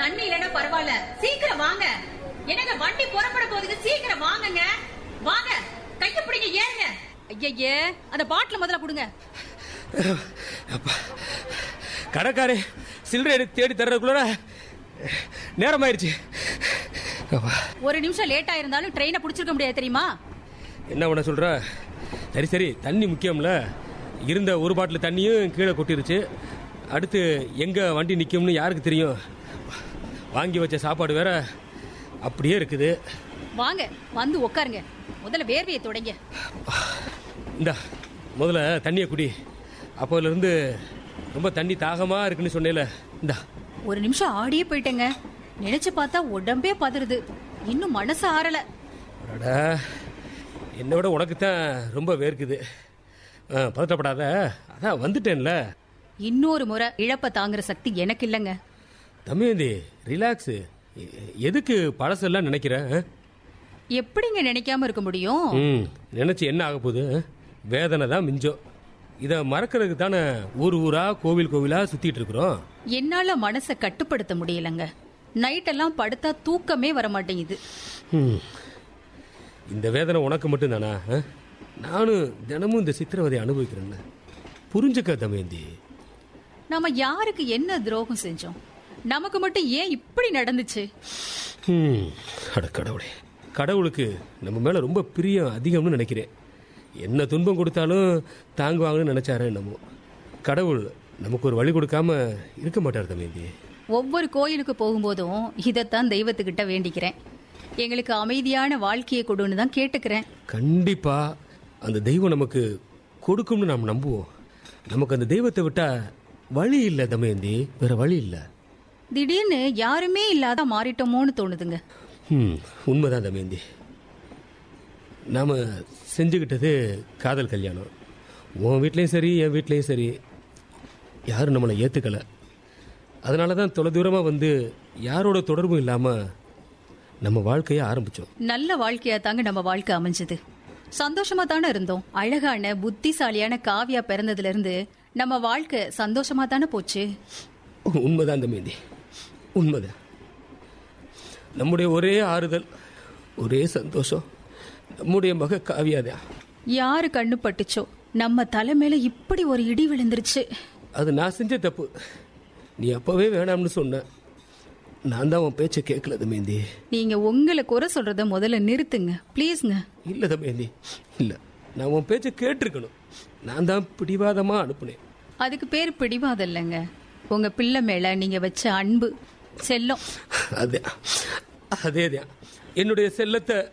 தண்ணி இல்லைன்னா பரவாயில்ல சீக்கிரம் வாங்க என்னங்க வண்டி புறப்பட போகுதுங்க சீக்கிரம் வாங்குங்க வாங்க கைய பிடிங்க ஏறுங்க ஐயய்யே அந்த பாட்டில முதல்ல கொடுங்க அப்பா கடைக்காரே சில்லறை எடுத்து தேடி தர்றதுக்குள்ள நேரமாயிருச்சு அப்பா ஒரு நிமிஷம் லேட் ஆயிருந்தாலும் ட்ரெயினை புடிச்சிருக்க முடியாது தெரியுமா என்ன பண்ண சொல்ற சரி சரி தண்ணி முக்கியம்ல இருந்த ஒரு பாட்டில் தண்ணியும் கீழே கொட்டிருச்சு அடுத்து எங்க வண்டி நிக்கும்னு யாருக்கு தெரியும் வாங்கி வச்ச சாப்பாடு வேற அப்படியே இருக்குது வாங்க வந்து உட்காருங்க முதல்ல வேர்வையை தொடங்க இந்தா முதல்ல தண்ணியை குடி அப்போல இருந்து ரொம்ப தண்ணி தாகமா இருக்குன்னு சொன்னேல இந்தா ஒரு நிமிஷம் ஆடியே போயிட்டேங்க நினைச்சு பார்த்தா உடம்பே பதறுது இன்னும் மனசு ஆறல அடடா என்னை விட உனக்கு தான் ரொம்ப வேர்க்குது ஆ, பதட்டப்படாத அதான் வந்துட்டேன்ல இன்னொரு முறை இழப்ப தாங்குற சக்தி எனக்கு இல்லைங்க தம்பியந்தி ரிலாக்ஸு எ- எதுக்கு பழசெல்லாம் நினைக்கிற ஆ? எப்படிங்க நினைக்காம இருக்க முடியும் ம் நினைச்சு என்ன ஆக போகுது ஆ? வேதனை தான் மிஞ்சம் இதை மறக்கிறதுக்கு தானே ஊர் ஊரா கோவில் கோவிலா சுத்திட்டு இருக்கிறோம் என்னால மனசை கட்டுப்படுத்த முடியலங்க நைட்டெல்லாம் படுத்தா தூக்கமே வர மாட்டேங்குது ம். இந்த வேதனை உனக்கு மட்டும்தானா ஆ? நானும் தினமும் இந்த சித்திரவதை அனுபவிக்கிறேன்னு புரிஞ்சுக்க தமயந்தி நாம யாருக்கு என்ன துரோகம் செஞ்சோம் நமக்கு மட்டும் ஏன் இப்படி நடந்துச்சு ம், அட கடவுளே கடவுளுக்கு நம்ம மேல ரொம்ப பிரியம் அதிகம்னு நினைக்கிறேன் என்ன துன்பம் கொடுத்தாலும் தாங்குவாங்கன்னு நினைச்சாரு என்னமோ கடவுள் நமக்கு ஒரு வழி கொடுக்காம இருக்க மாட்டார் தமேந்தி ஒவ்வொரு கோயிலுக்கு போகும்போதும் இதைத்தான் தெய்வத்துக்கிட்ட வேண்டிக்கிறேன் எங்களுக்கு அமைதியான வாழ்க்கையை கொடுன்னு தான் கேட்டுக்கிறேன் கண்டிப்பா அந்த தெய்வம் நமக்கு கொடுக்கும்னு நாம் நம்புவோம் நமக்கு அந்த தெய்வத்தை விட்டா வழி இல்லை தமயந்தி வேற வழி இல்லை திடீர்னு யாருமே இல்லாத மாறிட்டோமோன்னு தோணுதுங்க ம் உண்மைதான் தமேந்தி நாம் செஞ்சுக்கிட்டது காதல் கல்யாணம் உன் வீட்லேயும் சரி என் வீட்லேயும் சரி யாரும் நம்மளை ஏற்றுக்கலை அதனால தான் தொலைதூரமாக வந்து யாரோட தொடர்பும் இல்லாமல் நம்ம வாழ்க்கையை ஆரம்பித்தோம் நல்ல வாழ்க்கையா தாங்க நம்ம வாழ்க்கை அமைஞ்சது சந்தோஷமா தானே இருந்தோம் அழகான புத்திசாலியான காவியா பிறந்ததுல இருந்து நம்ம வாழ்க்கை சந்தோஷமா தானே போச்சு உண்மைதான் தமேந்தி உண்மைதான் நம்முடைய ஒரே ஆறுதல் ஒரே சந்தோஷம் நம்முடைய மக காவியாதான் யாரு கண்ணு பட்டுச்சோ நம்ம தலை மேல இப்படி ஒரு இடி விழுந்துருச்சு அது நான் செஞ்ச தப்பு நீ அப்பவே வேணாம்னு சொன்ன நான் தான் உன் பேச்சை கேட்கல தமேந்தி நீங்க உங்களை குறை சொல்றத முதல்ல நிறுத்துங்க ப்ளீஸ்ங்க இல்ல தமேந்தி இல்ல நான் உன் பேச்சை கேட்டிருக்கணும் நான் தான் பிடிவாதமா அனுப்புனேன் அதுக்கு பேர் பிடிவாதம் இல்லைங்க உங்க பிள்ளை மேல நீங்க வச்ச அன்பு செல்லம் அதே அதேதான் என்னுடைய செல்லத்தை